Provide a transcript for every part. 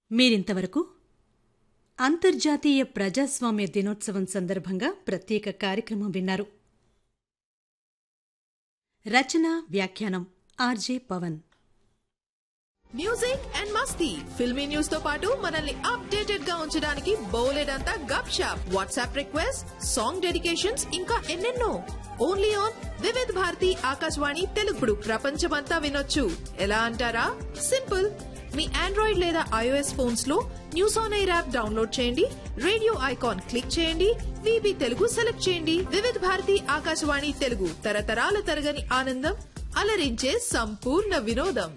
మీరింతవరకు అంతర్జాతీయ ప్రజాస్వామ్య దినోత్సవం సందర్భంగా ప్రత్యేక కార్యక్రమం విన్నారు రచన వ్యాఖ్యానం ఆర్జే పవన్ మ్యూజిక్ అండ్ మస్తీ ఫిల్మీ న్యూస్ తో పాటు మనల్ని అప్డేటెడ్ గా ఉంచడానికి బోలెడంతా gup shup WhatsApp request song dedications ఇంకా ఎన్నెన్నో ఓన్లీ ఆన్ వివిధ్ భారతి ఆకాశవాణి తెలుగుడు ప్రపంచమంతా వినొచ్చు ఎలా అంటారా సింపుల్ మీ ఆండ్రాయిడ్ లేదా ఐఓఎస్ ఫోన్స్ లో news on air app download చేయండి రేడియో ఐకాన్ క్లిక్ చేయండి విబి తెలుగు సెలెక్ట్ చేయండి వివిధ్ భారతి ఆకాశవాణి తెలుగు తరతరాల తరగని ఆనందం అలరించే సంపూర్ణ వినోదం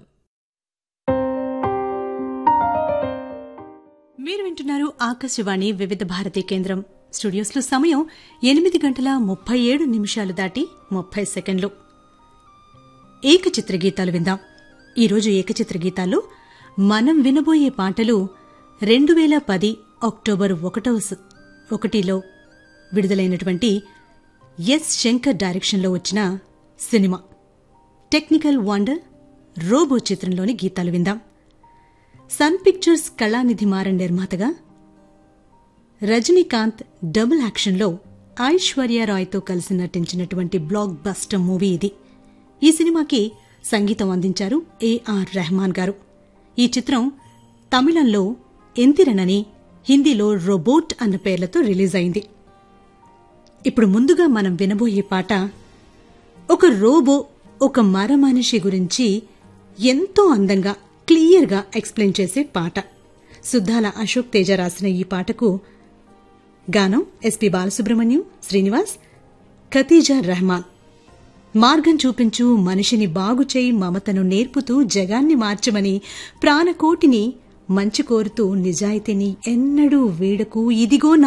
మీరు వింటున్నారు ఆకాశవాణి వివిధ భారతి కేంద్రం స్టూడియోస్లో సమయం ఎనిమిది గంటల ముప్పై ఏడు నిమిషాలు దాటి ముప్పై సెకండ్లు ఏకచిత్ర గీతాలు విందాం ఈరోజు ఏకచిత్ర గీతాల్లో మనం వినబోయే పాటలు రెండు వేల పది అక్టోబర్ ఒకటవ స- ఒకటిలో విడుదలైనటువంటి ఎస్ శంకర్ డైరెక్షన్లో వచ్చిన సినిమా టెక్నికల్ వండర్ రోబో చిత్రంలోని గీతాలు విందాం సన్ పిక్చర్స్ కళానిధి మారన్ నిర్మాతగా రజనీకాంత్ డబుల్ యాక్షన్లో ఐశ్వర్యారాయ్తో కలిసి నటించినటువంటి బ్లాక్ బస్టర్ మూవీ ఇది ఈ సినిమాకి సంగీతం అందించారు ఏఆర్ రెహమాన్ గారు ఈ చిత్రం తమిళంలో ఎంతిరనని హిందీలో రోబోట్ అన్న పేర్లతో రిలీజ్ అయింది ఇప్పుడు ముందుగా మనం వినబోయే పాట ఒక రోబో ఒక మర మనిషి గురించి ఎంతో అందంగా క్లియర్గా ఎక్స్ప్లెయిన్ చేసే పాట సుద్దాల అశోక్ తేజ రాసిన ఈ పాటకు గానం ఎస్పి బాలసుబ్రహ్మణ్యం శ్రీనివాస్ ఖతీజా రెహమాన్ మార్గం చూపించు మనిషిని బాగుచేయి మమతను నేర్పుతూ జగాన్ని మార్చమని ప్రాణకోటిని మంచి కోరుతూ నిజాయితీని ఎన్నడూ వీడకు ఇదిగో నా